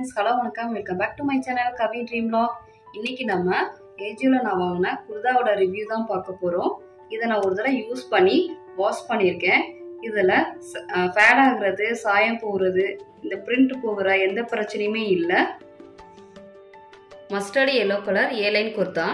friends hello வணக்கம் welcome back to my channel Kavi dream log இன்னைக்கு நம்ம ஏஜியோவில் நான் வாங்கின குர்தாவோட ரிவ்யூ தான் பார்க்க போகிறோம் இதை நான் ஒரு தடவை யூஸ் பண்ணி வாஷ் பண்ணியிருக்கேன் இதில் ஃபேட் ஆகுறது சாயம் போகிறது இந்த பிரிண்ட் போகிற எந்த பிரச்சனையுமே இல்லை mustard yellow colour A line kurta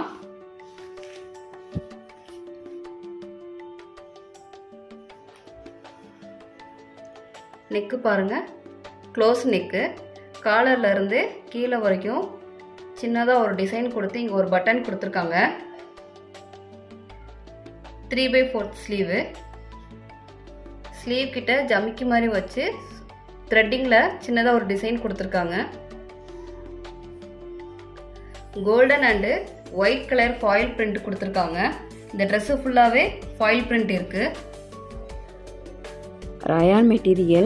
neck பாருங்கள் க்ளோஸ் நெக்கு காலர்லேருந்து கீழே வரைக்கும் சின்னதாக ஒரு டிசைன் கொடுத்து இங்கே ஒரு பட்டன் கொடுத்துருக்காங்க three by fourth sleeve sleeve கிட்ட ஜமிக்கி மாதிரி வச்சு த்ரெட்டிங்கில் சின்னதாக ஒரு டிசைன் கொடுத்துருக்காங்க golden and white colour foil print கொடுத்துருக்காங்க இந்த ட்ரெஸ்ஸு ஃபுல்லாகவே ஃபாயில் பிரிண்ட் இருக்குது rayon material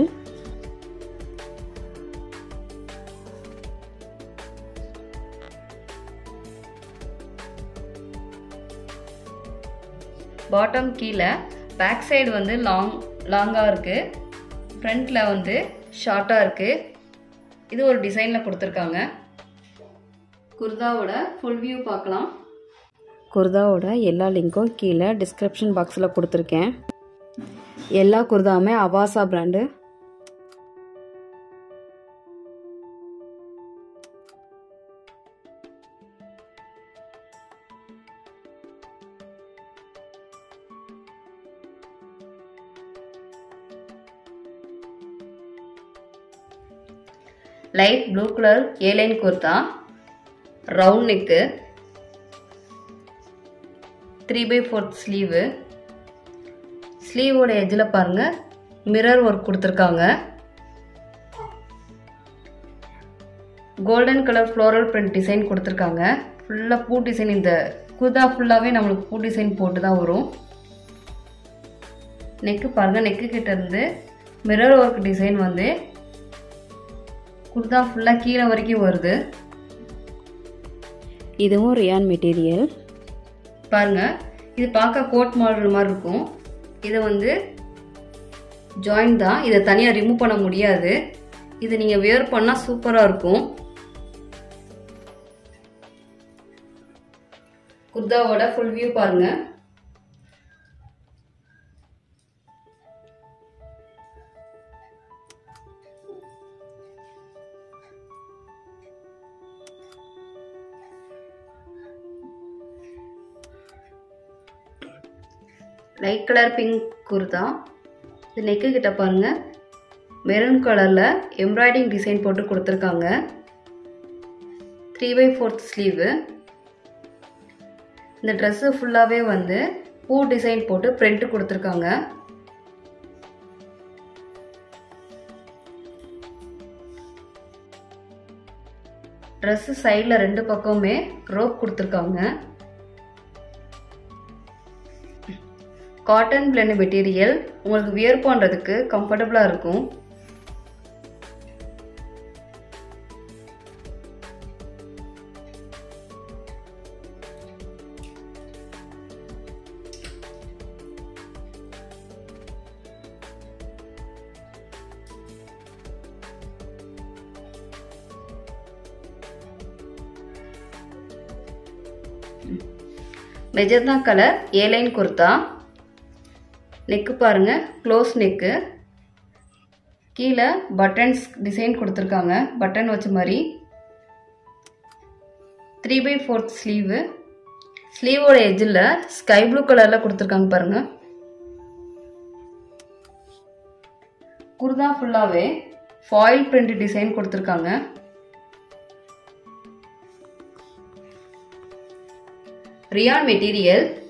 பாட்டம் கீழே பேக் சைடு வந்து லாங் லாங்காக இருக்குது ஃப்ரண்ட்டில் வந்து ஷார்ட்டாக இருக்குது இது ஒரு டிசைனில் கொடுத்துருக்காங்க குர்தாவோட ஃபுல் வியூ பார்க்கலாம் குர்தாவோட எல்லா லிங்க்கும் கீழே டிஸ்கிரிப்ஷன் பாக்ஸில் கொடுத்துருக்கேன் எல்லா குர்தாவுமே Avaasa brand light blue colour A line kurta round neck three by fourth sleeve ஸ்லீவோட எஜ்ஜில் பாருங்கள் மிரர் ஒர்க் கொடுத்துருக்காங்க golden colour floral print design கொடுத்துருக்காங்க ஃபுல்லாக பூ டிசைன் இந்த குர்தா ஃபுல்லாகவே நம்மளுக்கு பூ டிசைன் போட்டு தான் வரும் நெக்கு பாருங்கள் நெக்கு கிட்ட இருந்து மிரர் ஒர்க் டிசைன் வந்து குர்தா ஃபுல்லாக கீழே வரைக்கும் வருது இதுவும் ரியான் மெட்டீரியல் பாருங்க இது பார்க்க கோட் மாடல் மாதிரி இருக்கும் இது வந்து ஜாயின் தான் இதை தனியாக ரிமூவ் பண்ண முடியாது இது நீங்கள் வியர் பண்ணால் சூப்பராக இருக்கும் குர்தாவோட ஃபுல் வியூ பாருங்க லைட் கலர் பிங்க் குர்தா இது நெக்கு கிட்ட பாருங்க மெரூன் கலரில் எம்ப்ராய்டிங் டிசைன் போட்டு கொடுத்துருக்காங்க த்ரீ பை ஃபோர்த் ஸ்லீவு இந்த ட்ரெஸ்ஸு ஃபுல்லாகவே வந்து பூ டிசைன் போட்டு பிரிண்ட் கொடுத்துருக்காங்க ட்ரெஸ்ஸு சைடில் ரெண்டு பக்கமுமே ரோப் கொடுத்துருக்காங்க காட்டன் பிளெண்ட் மெட்டீரியல் உங்களுக்கு வியர் பண்ணுறதுக்கு கம்ஃபர்டபுளாக இருக்கும் magenta colour A line kurta neck பாருங்க க்ளோஸ் நெக்கு கீழே பட்டன்ஸ் டிசைன் கொடுத்துருக்காங்க பட்டன் வச்ச மாதிரி த்ரீ பை ஃபோர்த் ஸ்லீவு ஸ்லீவோட எஜ்ஜில் ஸ்கை ப்ளூ கலரில் கொடுத்துருக்காங்க பாருங்க குர்தா ஃபுல்லாகவே ஃபாயில் பிரிண்ட் டிசைன் கொடுத்துருக்காங்க ரியான் மெட்டீரியல்